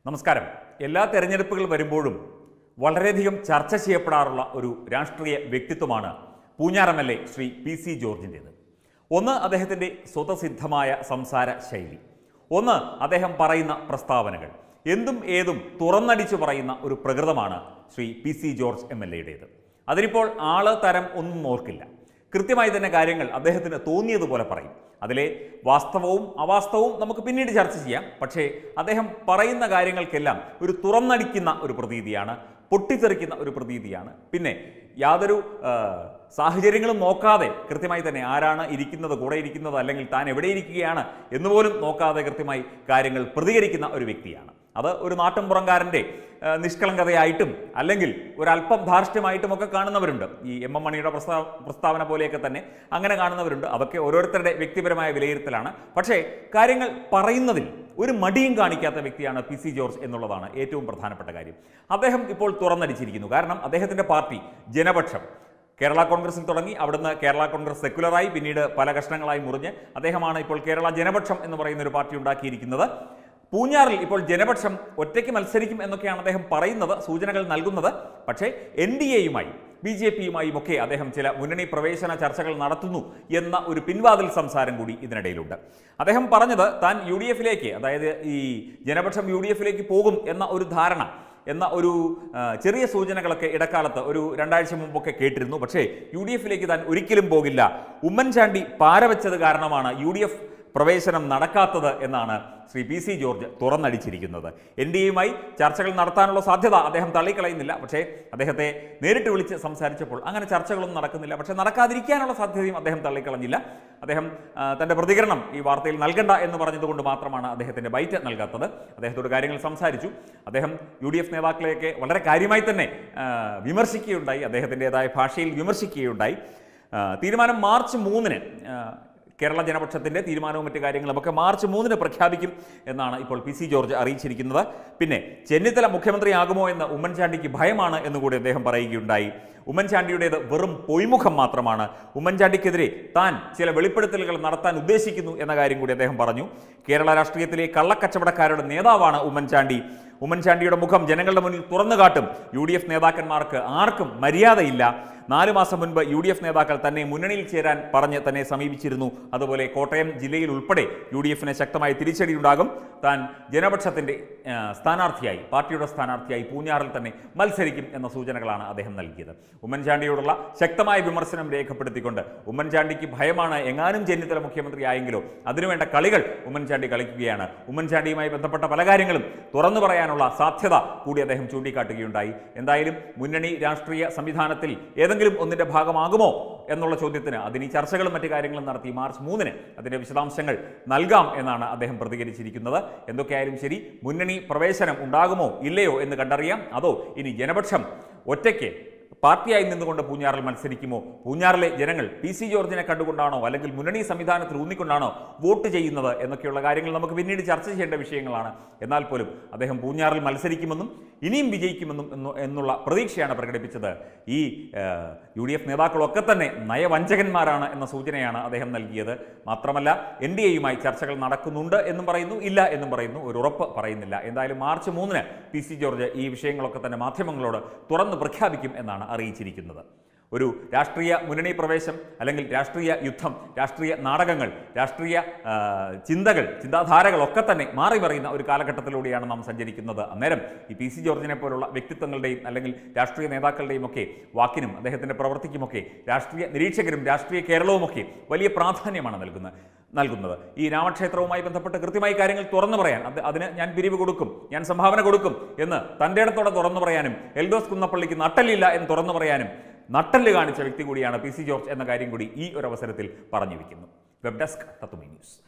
നമസ്കാരം എല്ലാ തെരഞ്ഞെടുപ്പുകൾ വരുമ്പോഴും വളരെയധികം ചർച്ച ചെയ്യപ്പെടാറുള്ള ഒരു രാഷ്ട്രീയ വ്യക്തിത്വമാണ് Poonjar M L A Shri P C ജോർജിൻ്റേത് ഒന്ന് അദ്ദേഹത്തിൻ്റെ സ്വതസിദ്ധമായ സംസാര ശൈലി ഒന്ന് അദ്ദേഹം പറയുന്ന പ്രസ്താവനകൾ എന്തും ഏതും തുറന്നടിച്ചു പറയുന്ന ഒരു പ്രകൃതമാണ് Shri P C George M L എയുടേത് അതിനിപ്പോൾ ആള് തരം ഒന്നും ഓർക്കില്ല കൃത്യമായി തന്നെ കാര്യങ്ങൾ അദ്ദേഹത്തിന് തോന്നിയതുപോലെ പറയും അതിലെ വാസ്തവവും അവാസ്തവവും നമുക്ക് പിന്നീട് ചർച്ച ചെയ്യാം പക്ഷേ അദ്ദേഹം പറയുന്ന കാര്യങ്ങൾക്കെല്ലാം ഒരു തുറന്നടിക്കുന്ന ഒരു പ്രതീതിയാണ് പൊട്ടിത്തെറിക്കുന്ന ഒരു പ്രതീതിയാണ് പിന്നെ യാതൊരു ആ, സാഹചര്യങ്ങളും നോക്കാതെ കൃത്യമായി തന്നെ ആരാണ് ഇരിക്കുന്നത് കൂടെ ഇരിക്കുന്നത് അല്ലെങ്കിൽ താൻ എവിടെ ഇരിക്കുകയാണ് എന്നുപോലും നോക്കാതെ കൃത്യമായി കാര്യങ്ങൾ പ്രതികരിക്കുന്ന ഒരു വ്യക്തിയാണ് അത് ഒരു നാട്ടിൻപുറംകാരൻ്റെ ആ, നിഷ്കളങ്കതയായിട്ടും അല്ലെങ്കിൽ ഒരല്പം ധാർഷ്ട്യമായിട്ടും ഒക്കെ കാണുന്നവരുണ്ട് ഈ എം എം മണിയുടെ പ്രസ്താവ പ്രസ്താവന പോലെയൊക്കെ തന്നെ അങ്ങനെ കാണുന്നവരുണ്ട് അതൊക്കെ ഓരോരുത്തരുടെ വ്യക്തിപരമായ വിലയിരുത്തലാണ് പക്ഷേ കാര്യങ്ങൾ പറയുന്നതിൽ ഒരു മടിയും കാണിക്കാത്ത വ്യക്തിയാണ് പി സി ജോർജ് എന്നുള്ളതാണ് ഏറ്റവും പ്രധാനപ്പെട്ട കാര്യം അദ്ദേഹം ഇപ്പോൾ തുറന്നടിച്ചിരിക്കുന്നു കാരണം അദ്ദേഹത്തിൻ്റെ പാർട്ടി ജനപക്ഷം കേരള കോൺഗ്രസിൽ തുടങ്ങി അവിടുന്ന് കേരള കോൺഗ്രസ് സെക്കുലറായി പിന്നീട് പല കഷ്ണങ്ങളായി മുറിഞ്ഞ് അദ്ദേഹമാണ് ഇപ്പോൾ കേരള ജനപക്ഷം എന്ന് പറയുന്ന ഒരു പാർട്ടി ഉണ്ടാക്കിയിരിക്കുന്നത് പൂഞ്ഞാറിൽ ഇപ്പോൾ ജനപക്ഷം ഒറ്റയ്ക്ക് മത്സരിക്കും എന്നൊക്കെയാണ് അദ്ദേഹം പറയുന്നത് സൂചനകൾ നൽകുന്നത് പക്ഷേ എൻ ഡി എയുമായി ബി ജെ പിയുമായും ഒക്കെ അദ്ദേഹം ചില മുന്നണി പ്രവേശന ചർച്ചകൾ നടത്തുന്നു എന്ന ഒരു പിൻവാതിൽ സംസാരം കൂടി ഇതിനിടയിലുണ്ട് അദ്ദേഹം പറഞ്ഞത് താൻ യു ഡി എഫിലേക്ക് അതായത് ഈ ജനപക്ഷം യു ഡി എഫിലേക്ക് പോകും എന്ന ഒരു ധാരണ എന്ന ഒരു ആ, ചെറിയ സൂചനകളൊക്കെ ഇടക്കാലത്ത് ഒരു രണ്ടാഴ്ച മുമ്പൊക്കെ കേട്ടിരുന്നു പക്ഷേ യു ഡി എഫിലേക്ക് താൻ ഒരിക്കലും പോകില്ല ഉമ്മൻചാണ്ടി പാരവെച്ചത് കാരണമാണ് യു ഡി എഫ് പ്രവേശനം നടക്കാത്തത് എന്നാണ് ശ്രീ പി സി ജോർജ് തുറന്നടിച്ചിരിക്കുന്നത് എൻ ഡി എയുമായി ചർച്ചകൾ നടത്താനുള്ള സാധ്യത അദ്ദേഹം തള്ളിക്കളയുന്നില്ല പക്ഷേ അദ്ദേഹത്തെ നേരിട്ട് വിളിച്ച് സംസാരിച്ചപ്പോൾ അങ്ങനെ ചർച്ചകളൊന്നും നടക്കുന്നില്ല പക്ഷേ നടക്കാതിരിക്കാനുള്ള സാധ്യതയും അദ്ദേഹം തള്ളിക്കളഞ്ഞില്ല അദ്ദേഹം ആ, തൻ്റെ പ്രതികരണം ഈ വാർത്തയിൽ നൽകണ്ട എന്ന് പറഞ്ഞതുകൊണ്ട് മാത്രമാണ് അദ്ദേഹത്തിൻ്റെ ബൈറ്റ് നൽകാത്തത് അദ്ദേഹത്തോട് കാര്യങ്ങൾ സംസാരിച്ചു അദ്ദേഹം യു ഡി എഫ് നേതാക്കളെയൊക്കെ വളരെ കാര്യമായി തന്നെ ആ, വിമർശിക്കുകയുണ്ടായി അദ്ദേഹത്തിൻ്റെതായ ഭാഷയിൽ വിമർശിക്കുകയുണ്ടായി ആ, തീരുമാനം മാർച്ച് മൂന്നിന് ആ, കേരള ജനപക്ഷത്തിൻ്റെ തീരുമാനവും മറ്റു കാര്യങ്ങളുമൊക്കെ മാർച്ച് മൂന്നിന് പ്രഖ്യാപിക്കും എന്നാണ് ഇപ്പോൾ പി സി ജോർജ് അറിയിച്ചിരിക്കുന്നത് പിന്നെ ചെന്നിത്തല മുഖ്യമന്ത്രിയാകുമോ എന്ന് ഉമ്മൻചാണ്ടിക്ക് ഭയമാണ് എന്നുകൂടി അദ്ദേഹം പറയുകയുണ്ടായി ഉമ്മൻചാണ്ടിയുടേത് വെറും പൊയ്മുഖം മാത്രമാണ് ഉമ്മൻചാണ്ടിക്കെതിരെ താൻ ചില വെളിപ്പെടുത്തലുകൾ നടത്താൻ ഉദ്ദേശിക്കുന്നു എന്ന കാര്യം കൂടി അദ്ദേഹം പറഞ്ഞു കേരള രാഷ്ട്രീയത്തിലെ കള്ളക്കച്ചവടക്കാരുടെ നേതാവാണ് ഉമ്മൻചാണ്ടി ഉമ്മൻചാണ്ടിയുടെ മുഖം ജനങ്ങളുടെ മുന്നിൽ തുറന്നു കാട്ടും യു ഡി എഫ് നേതാക്കന്മാർക്ക് ആർക്കും മര്യാദയില്ല നാല് മാസം മുൻപ് യു ഡി എഫ് നേതാക്കൾ തന്നെ മുന്നണിയിൽ ചേരാൻ പറഞ്ഞ് തന്നെ സമീപിച്ചിരുന്നു അതുപോലെ കോട്ടയം ജില്ലയിൽ ഉൾപ്പെടെ യു ഡി എഫിന് ശക്തമായ തിരിച്ചടിയുണ്ടാകും താൻ ജനപക്ഷത്തിന്റെ ആ, സ്ഥാനാർത്ഥിയായി പാർട്ടിയുടെ സ്ഥാനാർത്ഥിയായി പൂഞ്ഞാറിൽ തന്നെ മത്സരിക്കും എന്ന സൂചനകളാണ് അദ്ദേഹം നൽകിയത് ഉമ്മൻചാണ്ടിയോടുള്ള ശക്തമായ വിമർശനം രേഖപ്പെടുത്തിക്കൊണ്ട് ഉമ്മൻചാണ്ടിക്ക് ഭയമാണ് എങ്ങാനും ചെന്നിത്തല മുഖ്യമന്ത്രിയായെങ്കിലോ അതിനുവേണ്ട കളികൾ ഉമ്മൻചാണ്ടി കളിക്കുകയാണ് ഉമ്മൻചാണ്ടിയുമായി ബന്ധപ്പെട്ട പല കാര്യങ്ങളും തുറന്നു പറയാനുള്ള സാധ്യത കൂടി അദ്ദേഹം ചൂണ്ടിക്കാട്ടുകയുണ്ടായി എന്തായാലും മുന്നണി രാഷ്ട്രീയ സംവിധാനത്തിൽ ഏതെങ്കിലും ഒന്നിന്റെ ഭാഗമാകുമോ എന്നുള്ള ചോദ്യത്തിന് അതിന് ഈ ചർച്ചകളും മറ്റു കാര്യങ്ങളും നടത്തി മാർച്ച് മൂന്നിന് അതിന്റെ വിശദാംശങ്ങൾ നൽകാം എന്നാണ് അദ്ദേഹം പ്രതികരിച്ചിരിക്കുന്നത് എന്തൊക്കെയായാലും ശരി മുന്നണി പ്രവേശനം ഉണ്ടാകുമോ ഇല്ലയോ എന്ന് കണ്ടറിയാം അതോ ഇനി ജനപക്ഷം ഒറ്റയ്ക്ക് പാർട്ടിയായി നിന്നുകൊണ്ട് പൂഞ്ഞാറിൽ മത്സരിക്കുമോ പൂഞ്ഞാറിലെ ജനങ്ങൾ പി സി ജോർജിനെ കണ്ടുകൊണ്ടാണോ അല്ലെങ്കിൽ മുന്നണി സംവിധാനത്തിൽ ഊന്നിക്കൊണ്ടാണോ വോട്ട് ചെയ്യുന്നത് എന്നൊക്കെയുള്ള കാര്യങ്ങൾ നമുക്ക് പിന്നീട് ചർച്ച ചെയ്യേണ്ട വിഷയങ്ങളാണ് എന്നാൽ പോലും അദ്ദേഹം പൂഞ്ഞാറിൽ മത്സരിക്കുമെന്നും ഇനിയും വിജയിക്കുമെന്നും എന്നു- എന്നുള്ള പ്രതീക്ഷയാണ് പ്രകടിപ്പിച്ചത് ഈ ഏഹ്, യു ഡി എഫ് നേതാക്കളൊക്കെ തന്നെ നയവഞ്ചകന്മാരാണ് എന്ന സൂചനയാണ് അദ്ദേഹം നൽകിയത് മാത്രമല്ല എൻ ഡി എയുമായി ചർച്ചകൾ നടക്കുന്നുണ്ട് എന്നും പറയുന്നു ഇല്ല എന്നും പറയുന്നു ഒരു ഉറപ്പ് പറയുന്നില്ല എന്തായാലും മാർച്ച് മൂന്നിന് പി സി ജോർജ് ഈ വിഷയങ്ങളൊക്കെ തന്നെ മാധ്യമങ്ങളോട് തുറന്ന് പ്രഖ്യാപിക്കും എന്നാണ് അറിയിച്ചിരിക്കുന്നത് ഒരു രാഷ്ട്രീയ മുന്നണി പ്രവേശം അല്ലെങ്കിൽ രാഷ്ട്രീയ യുദ്ധം രാഷ്ട്രീയ നാടകങ്ങൾ രാഷ്ട്രീയ ആ, ചിന്തകൾ ചിന്താധാരകളൊക്കെ തന്നെ മാറി പറയുന്ന ഒരു കാലഘട്ടത്തിലൂടെയാണ് നാം സഞ്ചരിക്കുന്നത് അന്നേരം ഈ പി സി ജോർജിനെ പോലുള്ള വ്യക്തിത്വങ്ങളുടെയും അല്ലെങ്കിൽ രാഷ്ട്രീയ നേതാക്കളുടെയും ഒക്കെ വാക്കിനും അദ്ദേഹത്തിൻ്റെ പ്രവൃത്തിക്കുമൊക്കെ രാഷ്ട്രീയ നിരീക്ഷകരും രാഷ്ട്രീയ കേരളവുമൊക്കെ വലിയ പ്രാധാന്യമാണ് നൽകുന്നത് നൽകുന്നത് ഈ രാമക്ഷേത്രവുമായി ബന്ധപ്പെട്ട് കൃത്യമായി കാര്യങ്ങൾ തുറന്നു പറയാൻ അത് അതിന് ഞാൻ പിരിവ് കൊടുക്കും ഞാൻ സംഭാവന കൊടുക്കും എന്ന് തൻ്റെ ഇടത്തോടെ തുറന്നു പറയാനും എൽദോസ് കുന്നപ്പള്ളിക്ക് നട്ടല്ലില്ല എന്ന് തുറന്നു പറയാനും നട്ടല് കാണിച്ച വ്യക്തി കൂടിയാണ് പി സി ജോർജ് എന്ന കാര്യം കൂടി ഈ ഒരു അവസരത്തിൽ പറഞ്ഞു വയ്ക്കുന്നു വെബ് ഡെസ്ക് തത്തുമി ന്യൂസ്